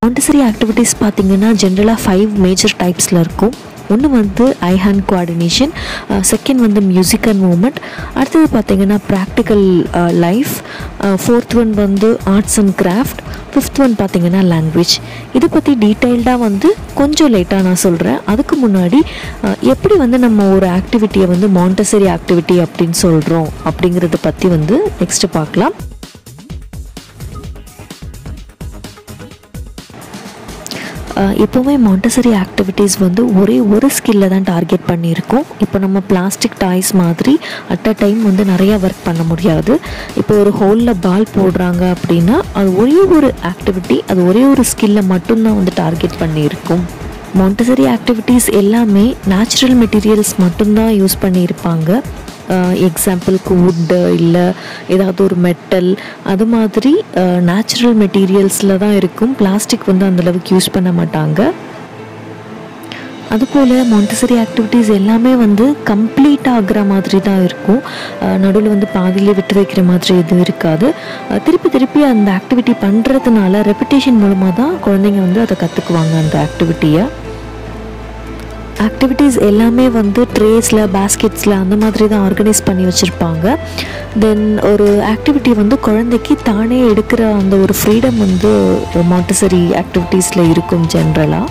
Montessori activities பார்த்தீங்கன்னா ஜென்ரலாக five major டைப்ஸில் இருக்கும் ஒன்று வந்து ஐ ஹேண்ட் கோஆர்டினேஷன் செகண்ட் வந்து மியூசிக் அண்ட் மூமெண்ட் அடுத்தது பார்த்தீங்கன்னா ப்ராக்டிக்கல் லைஃப் ஃபோர்த் ஒன் வந்து arts and craft fifth one பார்த்தீங்கன்னா லாங்குவேஜ் இதை பற்றி டீட்டெயில்டாக வந்து கொஞ்சம் லேட்டாக நான் சொல்கிறேன் அதுக்கு முன்னாடி அஹ், எப்படி வந்து நம்ம ஒரு ஆக்டிவிட்டியை வந்து மாண்டசரி ஆக்டிவிட்டி அப்படின்னு சொல்கிறோம் அப்படிங்கிறத பற்றி வந்து நெக்ஸ்ட்டு பார்க்கலாம் அஹ் எப்போவுமே மாண்டசரி ஆக்டிவிட்டீஸ் வந்து ஒரே ஒரு ஸ்கில்ல தான் டார்கெட் பண்ணியிருக்கோம் இப்போ நம்ம பிளாஸ்டிக் டாய்ஸ் மாதிரி அட் அ டைம் வந்து நிறையா ஒர்க் பண்ண முடியாது இப்போ ஒரு ஹோலில் பால் போடுறாங்க அப்படின்னா அது ஒரே ஒரு ஆக்டிவிட்டி அது ஒரே ஒரு ஸ்கில்ல மட்டும்தான் வந்து டார்கெட் பண்ணியிருக்கும் மாண்டசரி ஆக்டிவிட்டீஸ் எல்லாமே நேச்சுரல் மெட்டீரியல்ஸ் மட்டும்தான் யூஸ் பண்ணியிருப்பாங்க எக்ஸாம்பிளுக்கு வுட்டு இல்லை ஏதாவது ஒரு மெட்டல் அது மாதிரி நேச்சுரல் மெட்டீரியல்ஸில் தான் இருக்கும் பிளாஸ்டிக் வந்து அந்தளவுக்கு யூஸ் பண்ண மாட்டாங்க அதுபோல் மாண்டசரி ஆக்டிவிட்டீஸ் எல்லாமே வந்து கம்ப்ளீட் ஆகுற மாதிரி தான் இருக்கும் நடுவில் வந்து பாதியிலே விட்டு வைக்கிற மாதிரி எதுவும் இருக்காது அஹ் திருப்பி திருப்பி அந்த ஆக்டிவிட்டி பண்ணுறதுனால ரெப்பிட்டேஷன் மூலமாக தான் குழந்தைங்க வந்து அதை கற்றுக்குவாங்க அந்த ஆக்டிவிட்டியை ஆக்டிவிட்டீஸ் எல்லாமே வந்து ட்ரேஸில் பேஸ்கெட்ஸில் அந்த மாதிரி தான் ஆர்கனைஸ் பண்ணி வச்சுருப்பாங்க தென் ஒரு ஆக்டிவிட்டி வந்து குழந்தைக்கு தானே எடுக்கிற அந்த ஒரு ஃப்ரீடம் வந்து மாண்டசரி ஆக்டிவிட்டீஸில் இருக்கும் ஜென்ரலாக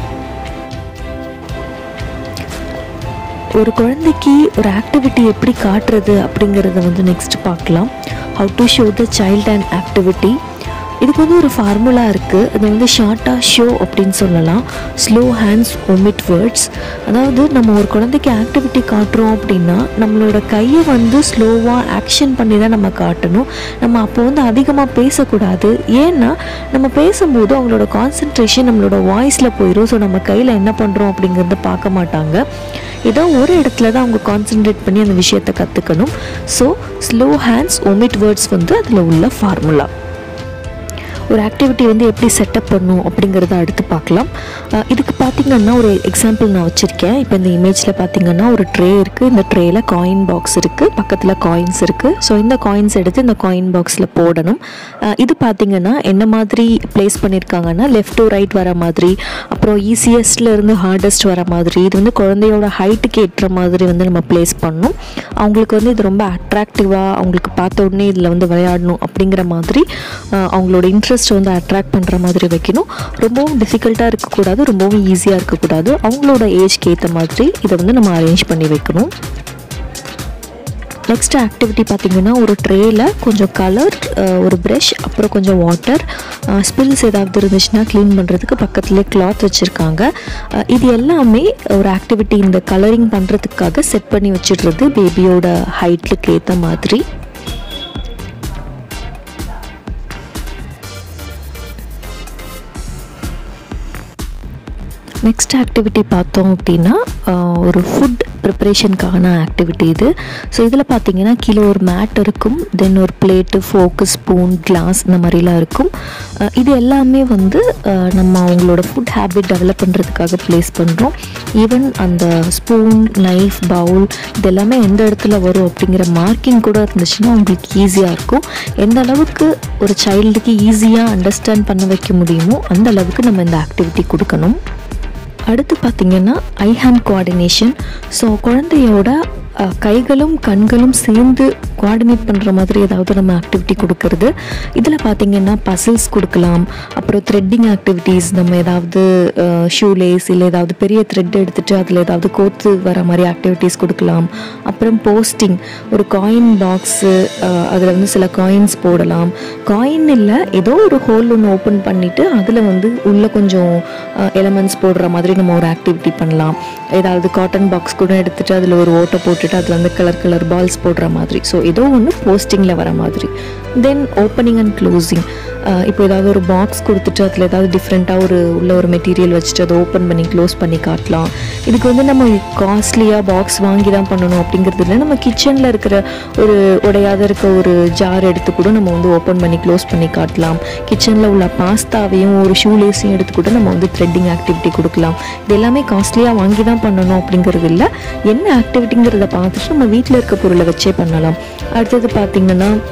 ஒரு குழந்தைக்கு ஒரு ஆக்டிவிட்டி எப்படி காட்டுறது அப்படிங்கிறத வந்து நெக்ஸ்ட் பார்க்கலாம் how to show the child and activity இதுக்கு வந்து ஒரு ஃபார்முலா இருக்குது அது வந்து ஷார்ட்டாக ஷோ அப்படின்னு சொல்லலாம் ஸ்லோ ஹேண்ட்ஸ் ஒமிட் வேர்ட்ஸ் அதாவது நம்ம ஒரு குழந்தைக்கு ஆக்டிவிட்டி காட்டுறோம் அப்படின்னா நம்மளோட கையை வந்து ஸ்லோவாக ஆக்ஷன் பண்ணி தான் நம்ம காட்டணும் நம்ம அப்போ வந்து அதிகமாக பேசக்கூடாது ஏன்னா நம்ம பேசும்போது அவங்களோட கான்சென்ட்ரேஷன் நம்மளோட வாய்ஸில் போயிடும் ஸோ நம்ம கையில் என்ன பண்ணுறோம் அப்படிங்கிறத பார்க்க மாட்டாங்க ஏதோ ஒரு இடத்துல தான் அவங்க கான்சென்ட்ரேட் பண்ணி அந்த விஷயத்தை கற்றுக்கணும் so slow hands omit words வந்து அதில் உள்ள ஃபார்முலா ஒரு ஆக்டிவிட்டி வந்து எப்படி செட்டப் பண்ணும் அப்படிங்கிறத அடுத்து பார்க்கலாம் அஹ் இதுக்கு பார்த்தீங்கன்னா ஒரு எக்ஸாம்பிள் நான் வச்சுருக்கேன் இப்போ இந்த இமேஜில் பார்த்தீங்கன்னா ஒரு ட்ரே இருக்குது இந்த ட்ரேயில் காயின் பாக்ஸ் இருக்குது பக்கத்தில் காயின்ஸ் இருக்குது ஸோ இந்த காயின்ஸ் எடுத்து இந்த காயின் பாக்ஸில் போடணும் அஹ் இது பார்த்தீங்கன்னா என்ன மாதிரி ப்ளேஸ் பண்ணியிருக்காங்கன்னா லெஃப்ட் டு ரைட் வர மாதிரி அப்புறம் ஈஸியஸ்ட்ல இருந்து ஹார்டஸ்ட் வர மாதிரி இது வந்து குழந்தையோட ஹைட்டுக்கு ஏற்ற மாதிரி வந்து நம்ம ப்ளேஸ் பண்ணணும் அவங்களுக்கு வந்து இது ரொம்ப அட்ராக்டிவாக அவங்களுக்கு பார்த்த உடனே இதில் வந்து விளையாடணும் அப்படிங்கிற மாதிரி அஹ் அவங்களோட இன்ட்ரெஸ்ட் வந்து அட்ராக்ட் பண்ணுற மாதிரி வைக்கணும் ரொம்பவும் டிஃபிகல்ட்டாக இருக்கக்கூடாது ரொம்பவும் ஈஸியாக இருக்கக்கூடாது அவங்களோட ஏஜ்க்கு ஏற்ற மாதிரி இதை வந்து நம்ம அரேஞ்ச் பண்ணி வைக்கணும் நெக்ஸ்ட் ஆக்டிவிட்டி பார்த்தீங்கன்னா ஒரு ட்ரேயில் கொஞ்சம் கலர் ஒரு ப்ரஷ் அப்புறம் கொஞ்சம் வாட்டர் ஸ்பில்ஸ் ஏதாவது இருந்துச்சுன்னா க்ளீன் பண்ணுறதுக்கு பக்கத்துலேயே கிளாத் வச்சுருக்காங்க அஹ் இது எல்லாமே ஒரு ஆக்டிவிட்டி இந்த கலரிங் பண்ணுறதுக்காக செட் பண்ணி வச்சிடுறது பேபியோட ஹைட்டுக்கு ஏற்ற மாதிரி நெக்ஸ்ட் ஆக்டிவிட்டி பார்த்தோம் அப்படின்னா ஆஹ், ஒரு ஃபுட் ப்ரிப்பரேஷனுக்கான ஆக்டிவிட்டி இது ஸோ இதில் பார்த்தீங்கன்னா கீழே ஒரு மேட் இருக்கும் தென் ஒரு பிளேட்டு ஃபோக்கு ஸ்பூன் கிளாஸ் இந்த மாதிரிலாம் இருக்கும் ஆஹ், இது எல்லாமே வந்து ஆஹ், நம்ம அவங்களோட ஃபுட் ஹேபிட் டெவலப் பண்ணுறதுக்காக ப்ளேஸ் பண்ணுறோம் ஈவன் அந்த ஸ்பூன் நைஃப் பவுல் இது எல்லாமே எந்த இடத்துல வரும் அப்படிங்கிற மார்க்கிங் கூட இருந்துச்சுன்னா உங்களுக்கு ஈஸியாக இருக்கும் எந்த அளவுக்கு ஒரு சைல்டுக்கு ஈஸியாக அண்டர்ஸ்டாண்ட் பண்ண வைக்க முடியுமோ அந்த அளவுக்கு நம்ம இந்த ஆக்டிவிட்டி கொடுக்கணும் அடுத்து பார்த்திங்கன்னா ஐ ஹேண்ட் கோஆர்டினேஷன் ஸோ குழந்தையோட அஹ், கைகளும் கண்களும் சேர்ந்து கோஆர்டினேட் பண்ணுற மாதிரி ஏதாவது நம்ம ஆக்டிவிட்டி கொடுக்கறது இதில் பார்த்திங்கன்னா பசில்ஸ் கொடுக்கலாம் அப்புறம் த்ரெட்டிங் ஆக்டிவிட்டீஸ் நம்ம ஏதாவது ஷூ லேஸ் இல்லை ஏதாவது பெரிய த்ரெட் எடுத்துகிட்டு அதில் ஏதாவது கோர்த்து வர மாதிரி ஆக்டிவிட்டீஸ் கொடுக்கலாம் அப்புறம் போஸ்டிங் ஒரு காயின் பாக்ஸு அதில் வந்து சில காயின்ஸ் போடலாம் காயின் இல்லை ஏதோ ஒரு ஹோல் ஒன்று ஓப்பன் பண்ணிவிட்டு அதில் வந்து உள்ளே கொஞ்சம் எலமெண்ட்ஸ் போடுற மாதிரி நம்ம ஒரு ஆக்டிவிட்டி பண்ணலாம் ஏதாவது காட்டன் பாக்ஸ் கூட எடுத்துகிட்டு அதில் ஒரு ஓட்டை போட்டுட்டு அதில் வந்து கலர் கலர் பால்ஸ் போடுற மாதிரி ஸோ ஏதோ ஒன்று போஸ்டிங்கில் வர மாதிரி தென் ஓப்பனிங் அண்ட் க்ளோசிங் இப்போ ஏதாவது ஒரு பாக்ஸ் கொடுத்துட்டு அதில் ஏதாவது டிஃப்ரெண்ட்டாக ஒரு உள்ள ஒரு மெட்டீரியல் வச்சுட்டு அதை ஓப்பன் பண்ணி க்ளோஸ் பண்ணி காட்டலாம் இதுக்கு வந்து நம்ம காஸ்ட்லியாக பாக்ஸ் வாங்கி தான் பண்ணணும் அப்படிங்கிறது இல்லை நம்ம கிச்சனில் இருக்கிற ஒரு உடையாத இருக்க ஒரு ஜார் எடுத்து கூட நம்ம வந்து ஓப்பன் பண்ணி க்ளோஸ் பண்ணி காட்டலாம் கிச்சனில் உள்ள பாஸ்தாவையும் ஒரு ஷூலேஸையும் எடுத்து கூட நம்ம வந்து த்ரெட்டிங் ஆக்டிவிட்டி கொடுக்கலாம் இது எல்லாமே காஸ்ட்லியாக வாங்கி தான் பண்ணணும் அப்படிங்கிறது இல்லை என்ன ஆக்டிவிட்டிங்கிறத பார்த்துட்டு நம்ம வீட்டில் இருக்க பொருளை வச்சே பண்ணலாம் அடுத்தது பார்த்திங்கன்னா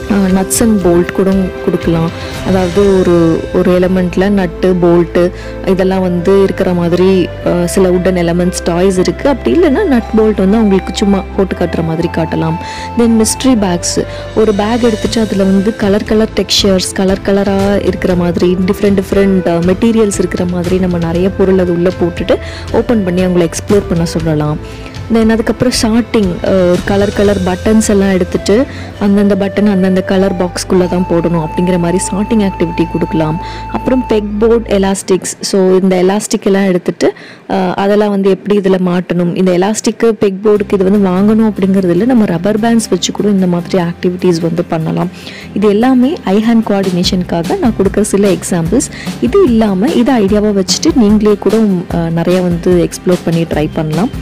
நட்ஸ் அண்ட் போல்ட் கூட கொடுக்கலாம் அதாவது ஒரு ஒரு எலமெண்ட்டில் நட்டு போல்ட்டு இதெல்லாம் வந்து இருக்கிற மாதிரி அஹ், சில உட்டன் எலமெண்ட்ஸ் டாய்ஸ் இருக்குது அப்படி இல்லைன்னா நட் போல்ட் வந்து அவங்களுக்கு சும்மா போட்டு காட்டுற மாதிரி காட்டலாம் தென் மிஸ்ட்ரி பேக்ஸ் ஒரு பேக் எடுத்துட்டு அதில் வந்து கலர் கலர் டெக்ஸ்சர்ஸ் கலர் கலராக இருக்கிற மாதிரி டிஃப்ரெண்ட் டிஃப்ரெண்ட் மெட்டீரியல்ஸ் இருக்கிற மாதிரி நம்ம நிறைய பொருள் அது உள்ளே போட்டுட்டு ஓப்பன் பண்ணி அவங்கள எக்ஸ்ப்ளோர் பண்ண சொல்லலாம் தென் அதுக்கப்புறம் ஷார்ட்டிங் ஒரு கலர் கலர் பட்டன்ஸ் எல்லாம் எடுத்துட்டு அந்தந்த பட்டன் அந்தந்த கலர் பாக்ஸ்குள்ளே தான் போடணும் அப்படிங்கிற மாதிரி ஷார்ட்டிங் ஆக்டிவிட்டி கொடுக்கலாம் அப்புறம் பெக் போர்ட் எலாஸ்டிக்ஸ் ஸோ இந்த எலாஸ்டிக் எல்லாம் எடுத்துட்டு அஹ், அதெல்லாம் வந்து எப்படி இதில் மாட்டணும் இந்த எலாஸ்டிக்கு பெக் போர்டுக்கு இது வந்து வாங்கணும் அப்படிங்கிறது இல்லை நம்ம ரப்பர் பேண்ட்ஸ் வச்சு கூட இந்த மாதிரி ஆக்டிவிட்டீஸ் வந்து பண்ணலாம் இது எல்லாமே ஐ ஹேண்ட் கோஆர்டினேஷனுக்காக நான் கொடுக்குற சில எக்ஸாம்பிள்ஸ் இது இல்லாமல் இதை ஐடியாவாக வச்சுட்டு நீங்களே கூட அஹ், நிறைய வந்து எக்ஸ்ப்ளோர் பண்ணி ட்ரை பண்ணலாம்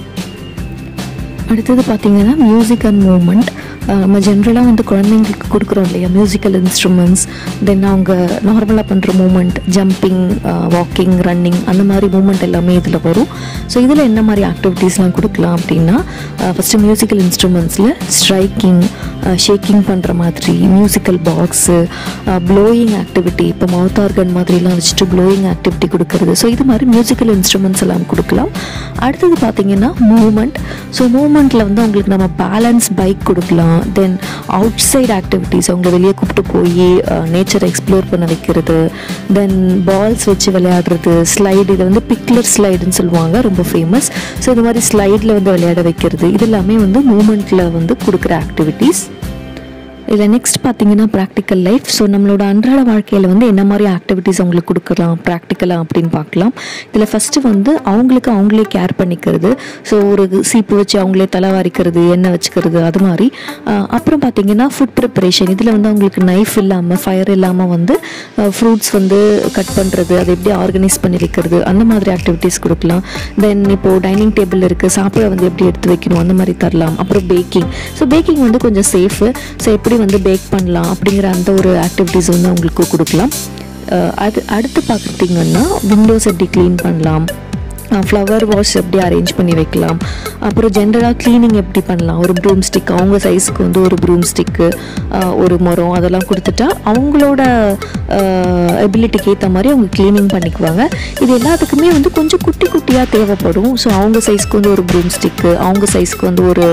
அடுத்தது பார்த்தீங்கன்னா மியூசிக் அண்ட் மூமெண்ட் நம்ம ஜென்ரலாக வந்து குழந்தைங்களுக்கு கொடுக்குறோம் இல்லையா மியூசிக்கல் இன்ஸ்ட்ருமெண்ட்ஸ் தென் அவங்க நார்மலாக பண்ணுற மூமெண்ட் ஜம்பிங் வாக்கிங் ரன்னிங் அந்த மாதிரி மூமெண்ட் எல்லாமே இதில் வரும் ஸோ இதில் என்ன மாதிரி ஆக்டிவிட்டீஸ்லாம் கொடுக்கலாம் அப்படின்னா ஃபஸ்ட்டு மியூசிக்கல் இன்ஸ்ட்ருமெண்ட்ஸில் ஸ்ட்ரைக்கிங் ஷேக்கிங் பண்ணுற மாதிரி மியூசிக்கல் பாக்ஸு ப்ளோயிங் ஆக்டிவிட்டி இப்போ மவுத் ஆர்கன் மாதிரிலாம் வச்சுட்டு ப்ளோயிங் ஆக்டிவிட்டி கொடுக்கறது ஸோ இது மாதிரி மியூசிக்கல் இன்ஸ்ட்ருமெண்ட்ஸ் எல்லாம் கொடுக்கலாம் அடுத்தது பார்த்தீங்கன்னா மூமெண்ட் ஸோ மூமெண்ட்டில் வந்து அவங்களுக்கு நம்ம பேலன்ஸ் பைக் கொடுக்கலாம் தென் அவுட் சைட் ஆக்டிவிட்டீஸ் அவங்கள வெளியே கூப்பிட்டு போய் நேச்சரை எக்ஸ்ப்ளோர் பண்ண வைக்கிறது தென் பால்ஸ் வச்சு விளையாடுறது ஸ்லைடு இதை வந்து பிக்லர் ஸ்லைடுன்னு சொல்லுவாங்க ரொம்ப ஃபேமஸ் ஸோ இது மாதிரி ஸ்லைடில் வந்து விளையாட வைக்கிறது இது எல்லாமே வந்து மூமெண்ட்டில் வந்து கொடுக்குற ஆக்டிவிட்டீஸ் இதில் நெக்ஸ்ட் பார்த்தீங்கன்னா ப்ராக்டிக்கல் லைஃப் ஸோ நம்மளோட அன்றாட வாழ்க்கையில் வந்து என்ன மாதிரி ஆக்டிவிட்டீஸ் அவங்களுக்கு கொடுக்கலாம் ப்ராக்டிக்கலாக அப்படின்னு பார்க்கலாம் இதில் ஃபஸ்ட்டு வந்து அவங்களுக்கு அவங்களே கேர் பண்ணிக்கிறது ஸோ ஒரு சீப்பு வச்சு அவங்களே தலை வாரிக்கிறது எண்ணெய் வச்சுக்கிறது அது மாதிரி ஆஹ் அப்புறம் பார்த்தீங்கன்னா ஃபுட் ப்ரிப்பரேஷன் இதில் வந்து அவங்களுக்கு நைஃப் இல்லாமல் ஃபயர் இல்லாமல் வந்து ஃப்ரூட்ஸ் வந்து கட் பண்ணுறது அதை எப்படி ஆர்கனைஸ் பண்ணி வைக்கிறது அந்த மாதிரி ஆக்டிவிட்டீஸ் கொடுக்கலாம் தென் இப்போது டைனிங் டேபிள் இருக்குது சாப்பிட வந்து எப்படி எடுத்து வைக்கணும் அந்த மாதிரி தரலாம் அப்புறம் பேக்கிங் ஸோ பேக்கிங் வந்து கொஞ்சம் சேஃபு ஸோ எப்படி வந்து பேக் பண்ணலாம் அப்படிங்கிற அந்த ஒரு ஆக்டிவிட்டீஸ் வந்து அவங்களுக்கு கொடுக்கலாம் அஹ் அது அடுத்து பார்த்துட்டிங்கன்னா விண்டோஸ் எப்படி க்ளீன் பண்ணலாம் ஃப்ளவர் வாஷ் எப்படி அரேஞ்ச் பண்ணி வைக்கலாம் அப்புறம் ஜென்ரலாக க்ளீனிங் எப்படி பண்ணலாம் ஒரு ப்ரூம் ஸ்டிக் அவங்க சைஸ்க்கு வந்து ஒரு ப்ரூம் ஸ்டிக்கு ஒரு மரம் அதெல்லாம் கொடுத்துட்டா அவங்களோட எபிலிட்டிக்கு ஏற்ற மாதிரி அவங்க க்ளீனிங் பண்ணிக்குவாங்க இது எல்லாத்துக்குமே வந்து கொஞ்சம் குட்டி குட்டியாக தேவைப்படும் ஸோ அவங்க சைஸ்க்கு வந்து ஒரு ப்ரூம் ஸ்டிக்கு அவங்க சைஸ்க்கு வந்து ஒரு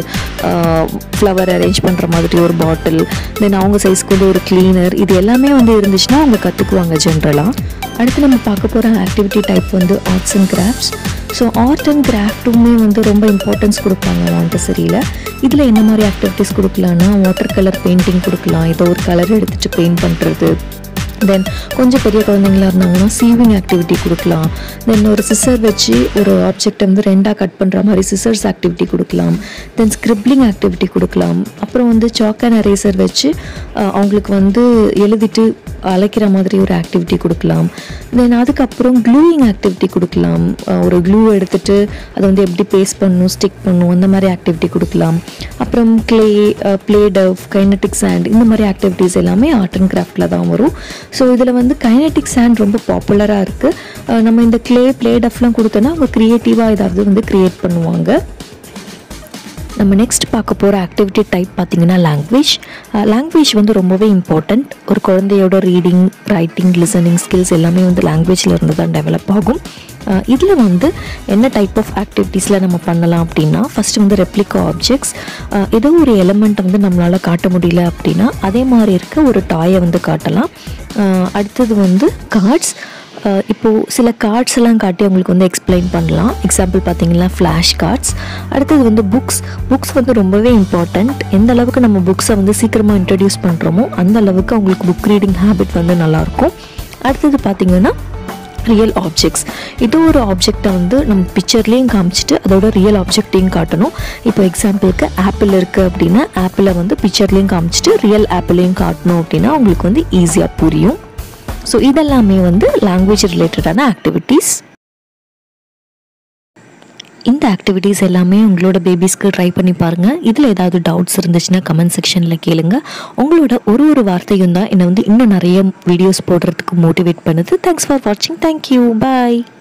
ஃப்ளவர் அரேஞ்ச் பண்ணுற மாதிரி ஒரு பாட்டில் தென் அவங்க சைஸ்க்கு வந்து ஒரு க்ளீனர் இது எல்லாமே வந்து இருந்துச்சுன்னா அவங்க கற்றுக்குவாங்க ஜென்ரலாக அடுத்து நம்ம பார்க்க போகிற ஆக்டிவிட்டி டைப் வந்து arts and crafts so art and கிராஃப்ட்டுமே வந்து ரொம்ப இம்பார்ட்டன்ஸ் கொடுப்பாங்க மாண்டசரியில் இதில் என்ன மாதிரி ஆக்டிவிட்டீஸ் கொடுக்கலான்னா வாட்டர் கலர் பெயிண்டிங் கொடுக்கலாம் ஏதோ ஒரு கலர் எடுத்துகிட்டு பெயிண்ட் பண்ணுறது தென் கொஞ்சம் பெரிய குழந்தைங்களா இருந்தாங்கன்னா சீவிங் ஆக்டிவிட்டி கொடுக்கலாம் தென் ஒரு சிசர் வச்சு ஒரு ஆப்ஜெக்ட் வந்து ரெண்டாக கட் பண்ணுற மாதிரி சிசர்ஸ் ஆக்டிவிட்டி கொடுக்கலாம் தென் ஸ்கிரிப்ளிங் ஆக்டிவிட்டி கொடுக்கலாம் அப்புறம் வந்து சாக் அண்ட் அரேசர் வச்சு அஹ், அவங்களுக்கு வந்து எழுதிட்டு அழைக்கிற மாதிரி ஒரு ஆக்டிவிட்டி கொடுக்கலாம் தென் அதுக்கப்புறம் க்ளூயிங் ஆக்டிவிட்டி கொடுக்கலாம் அஹ், ஒரு க்ளூ எடுத்துட்டு அதை வந்து எப்படி பேஸ்ட் பண்ணணும் ஸ்டிக் பண்ணணும் அந்த மாதிரி ஆக்டிவிட்டி கொடுக்கலாம் அப்புறம் clay play dough kinetic sand இந்த மாதிரி ஆக்டிவிட்டீஸ் எல்லாமே ஆர்ட் அண்ட் கிராஃப்டில் தான் வரும் ஸோ இதில் வந்து கைனட்டிக் சாண்ட் ரொம்ப பாப்புலராக இருக்குது நம்ம இந்த க்ளே ப்ளே டஃப்லாம் கொடுத்தோன்னா அவங்க க்ரியேட்டிவாக ஏதாவது வந்து க்ரியேட் பண்ணுவாங்க நம்ம நெக்ஸ்ட் பார்க்க போகிற ஆக்டிவிட்டி டைப் பார்த்தீங்கன்னா லாங்குவேஜ் லாங்குவேஜ் வந்து ரொம்பவே இம்பார்ட்டண்ட் ஒரு குழந்தையோட ரீடிங் ரைட்டிங் லிசனிங் ஸ்கில்ஸ் எல்லாமே வந்து லாங்குவேஜில் இருந்து தான் டெவலப் ஆகும் இதில் வந்து என்ன டைப் ஆஃப் ஆக்டிவிட்டீஸில் நம்ம பண்ணலாம் அப்படின்னா ஃபஸ்ட்டு வந்து ரெப்ளிகா ஆப்ஜெக்ட்ஸ் ஏதோ ஒரு எலமெண்ட்டை வந்து நம்மளால் காட்ட முடியல அப்படின்னா அதே மாதிரி இருக்க ஒரு டாயை வந்து காட்டலாம் அஹ் அடுத்தது வந்து கார்ட்ஸ் அஹ் இப்போ சில கார்ட்ஸ் எல்லாம் காட்டி அவங்களுக்கு வந்து எக்ஸ்பிளைன் பண்ணலாம் எக்ஸாம்பிள் பார்த்தீங்கன்னா ஃப்ளாஷ் கார்ட்ஸ் அடுத்தது வந்து புக்ஸ் புக்ஸ் வந்து ரொம்பவே இம்பார்ட்டண்ட் எந்த அளவுக்கு நம்ம புக்ஸை வந்து சீக்கிரமாக இன்ட்ரடியூஸ் பண்ணுறோமோ அந்த அளவுக்கு அவங்களுக்கு புக் ரீடிங் ஹேபிட் வந்து நல்லாயிருக்கும் அடுத்தது பார்த்தீங்கன்னா ரியல் ஆப்ஜெக்ட்ஸ் இது ஒரு ஆப்ஜெக்டை வந்து நம்ம பிக்சர்லேயும் காமிச்சிட்டு அதோட ரியல் ஆப்ஜெக்டையும் காட்டணும் இப்போ எக்ஸாம்பிளுக்கு ஆப்பிள் இருக்குது அப்படின்னா ஆப்பிளை வந்து பிக்சர்லேயும் காமிச்சிட்டு ரியல் ஆப்பிளையும் காட்டணும் அப்படின்னா அவங்களுக்கு வந்து ஈஸியாக புரியும் ஸோ இதெல்லாமே வந்து லாங்குவேஜ் ரிலேட்டடான ஆக்டிவிட்டீஸ் இந்த ஆக்டிவிட்டீஸ் எல்லாமே உங்களோட பேபிஸ்க்கு ட்ரை பண்ணி பாருங்கள் இதில் ஏதாவது டவுட்ஸ் இருந்துச்சுன்னா கமெண்ட் செக்ஷனில் கேளுங்க உங்களோட ஒரு ஒரு வார்த்தையும் தான் என்னை வந்து இன்னும் நிறைய வீடியோஸ் போடுறதுக்கு மோட்டிவேட் பண்ணுது தேங்க்ஸ் ஃபார் வாட்சிங் தேங்க்யூ பாய்